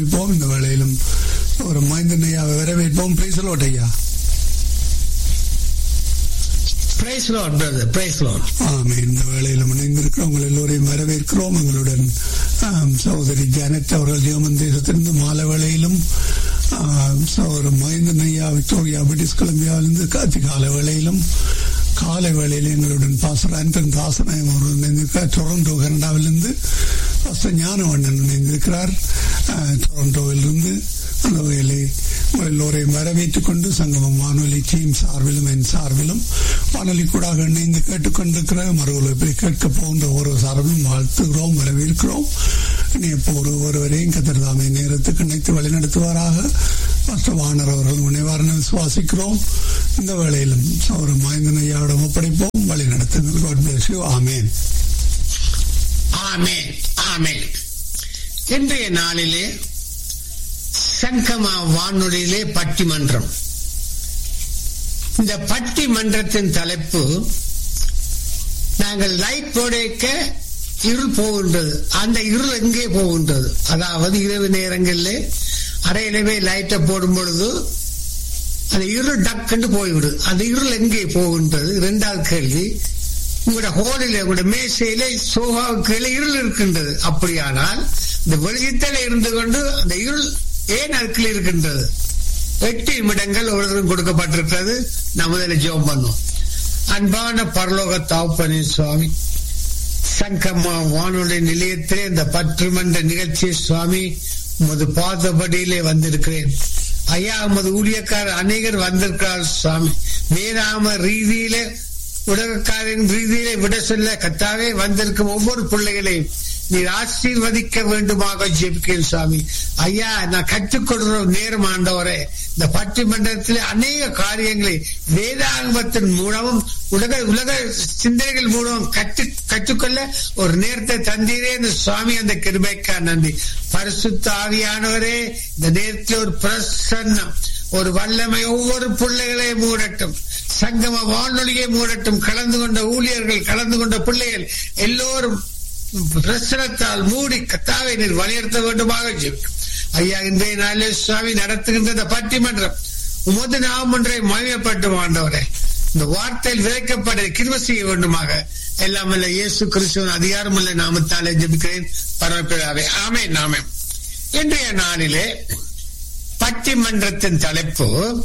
வரவேற்போம் இந்த வேளையிலும் ஒரு மைந்தன் ஐயாவை வரவேற்போம் பிரைசலோட் ஐயா praise Lord brother praise Lord ஆமே இந்த வேளையிலும் இணைந்திருக்கிறோம் உங்கள் எல்லோரையும் வரவேற்கிறோம் எங்களுடன் ஆம், சகோதரி ஜானட் அவர்கள் ஜெர்மன் தேசத்திலிருந்து மாலை வேளையிலும் ஆம், சகோதரர் மைந்தன் ஐயா விக்டோரியா பிரிட்டிஷ் கொலம்பியாவிலிருந்து அதிகாலை வேளையிலும் காலை வேளையில் எங்களுடன் பாசர் ஆண்டன் தாசநாயம் அவர்கள் இணைந்திருக்கிறார் டொரண்டோ கனடாவிலிருந்து பாஸ்டர் ஞானவண்ணன் இணைந்திருக்கிறார் ஆ, டொரண்டோவிலிருந்து அந்த வகையிலே உங்கள் எல்லோரையும் வரவேற்றுக் கொண்டு சங்கமம் வானொலி டீம் சார்பிலும் என் சார்பிலும் வானொலி கூடாக இணைந்து கேட்டுக்கொண்டிருக்கிற மறுவலை கேட்க போகின்ற ஒரு சார்பிலும் வாழ்த்துகிறோம் வரவேற்கிறோம் இனி ஒரு ஒருவரையும் கத்திரதாமை நேரத்துக்கு இணைத்து வழிநடத்துவாராக மற்ற வானர் அவர்கள் முனைவாரன விசுவாசிக்கிறோம் இந்த வேளையிலும் ஒரு மாய்ந்தன் ஐயாவிடம் ஒப்படைப்போம் வழி நடத்துங்கள் God bless you. ஆமென் ஆமென் ஆமென் இன்றைய நாளிலே சங்கமா வானொலியிலே பட்டிமன்றம் இந்த பட்டிமன்றத்தின் தலைப்பு நாங்கள் லைட் போடைக்க இருள் போகின்றது அந்த இருள் எங்கே போகின்றது அதாவது இரவு நேரங்களிலே அறையிலவே லைட்டை போடும் பொழுது அந்த இருள் டக்குன்னு போய்விடுது அந்த இருள் எங்கே போகின்றது இரண்டாவது கேள்வி உங்களோட ஹோலில் உங்களோட மேசையில சோஃபாவுக்கு இருள் இருக்கின்றது அப்படியானால் இந்த வெளிச்சத்தில் இருந்து கொண்டு அந்த இருள் ஏன் அதுக்குள்ள இருக்கின்றது எட்டு நிமிடங்கள் ஒருத்தரும் கொடுக்கப்பட்டிருக்கிறது நான் முதல்ல ஜெபம் பண்ணோம் அன்பான பரலோக தாப்பனி சுவாமி சங்கம்மா வானொலி நிலையத்திலே இந்த பற்றுமன்ற நிகழ்ச்சி சுவாமி உமது பாதபடியிலே வந்திருக்கிறேன் ஐயா உமது ஊழியக்காரர் அநேகர் வந்திருக்கிறார் சுவாமி வேறாம ரீதியிலே உலகக்காரின் ரீதியிலே விட சொல்ல கத்தாவே வந்திருக்கும் ஒவ்வொரு பிள்ளைகளையும் நீர் ஆசீர்வதிக்க வேண்டுமாக ஜெபிக்கிறேன் சுவாமி ஐயா நான் கற்றுக்கொள்ற நேரம் ஆண்டவரே இந்த பட்டிமன்றத்தில் அநேக காரியங்களை வேதாங்கத்தின் மூலமும் உலக உலக சிந்தனைகள் மூலம் கற்று கற்றுக்கொள்ள ஒரு நேரத்தை தந்தீரே இந்த சுவாமி அந்த கிருபைக்கா நன்றி பரிசுத்த ஆவியானவரே இந்த நேரத்தில் ஒரு பிரசன்னம் ஒரு வல்லமை ஒவ்வொரு பிள்ளைகளையும் மூடட்டும் சங்கம வானொலியை மூடட்டும் கலந்து கொண்ட ஊழியர்கள் கலந்து கொண்ட பிள்ளைகள் எல்லோரும் பிரசனத்தால் மூடி கத்தாவை நீர் வலியுறுத்த வேண்டுமாக ஜெபிக்கும். ஐயா இன்றைய நாளில் சுவாமி நடத்துகின்ற இந்த பட்டிமன்றம் உமது நாம் ஒன்றை மகிமைப்பட்டு ஆண்டவரே இந்த வார்த்தையில் விதைக்கப்பட கிருவ செய்ய வேண்டுமாக எல்லாம் வல்ல இயேசு கிறிஸ்துவின் அதிகாரமுள்ள நாமத்தாலே ஜெபிக்கிறேன் பரமபிதாவே ஆமே நாமே இன்றைய நாளிலே பட்டிமன்றத்தின் தலைப்பு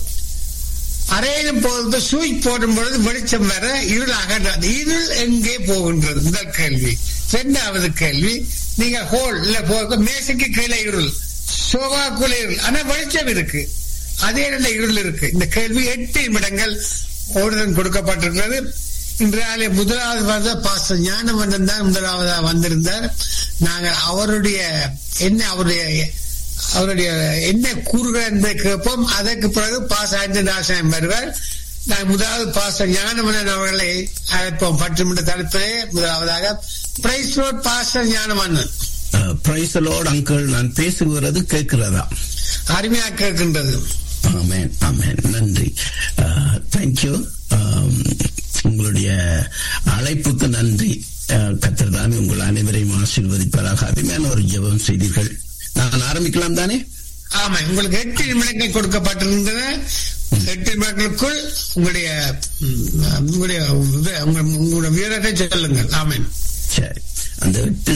அறையிலும் போது சூய் போடும் பொழுது வெளிச்சம் வர இருள் அகன்றது இருள் எங்கே போகின்றது முதல் கேள்வி இரண்டாவது கேள்வி நீங்க ஹோல் இல்ல போக மேசைக்கு கீழே இருள் சோகாக்குள்ள இருள் ஆனா வெளிச்சம் இருக்கு அதே இடத்துல இருள் இருக்கு இந்த கேள்வி எட்டு நிமிடங்கள் ஓடுதல் கொடுக்கப்பட்டிருக்கிறது இன்றைய முதலாவது வந்த பாச ஞானவண்ணன் தான் முதலாவதா வந்திருந்தார் நாங்கள் அவருடைய என்ன அவருடைய அவருடைய என்ன கூறுகள் என்பதை கேட்போம் அதற்கு பிறகு பாச ஆண்டதாசன் வருவார் நான் முதலாவது பாச ஞானமன்னன் அவர்களை அழைப்போம் பட்டுமன்ற தலைப்பிலே முதலாவதாக பிரைஸ் ரோட் பாச ஞானமன்னன் பிரைஸ் லோட் அங்கிள் நான் பேசுகிறது கேட்கிறதா அருமையா கேட்கின்றது ஆமேன் ஆமேன் நன்றி தேங்க்யூ உங்களுடைய அழைப்புக்கு நன்றி கத்திரதாமே உங்கள் அனைவரையும் ஆசீர்வதிப்பதாக அருமையான ஒரு ஜெபம் செய்தீர்கள் நான் ஆரம்பிக்கலாம் தானே ஆமா உங்களுக்கு எட்டு நிமிடங்கள் கொடுக்கப்பட்டிருந்தன எட்டு நிமிடங்களுக்குள் உங்களுடைய உங்களுடைய உங்களுடைய வீரத்தை சொல்லுங்கள் ஆமேன் சரி அந்த எட்டு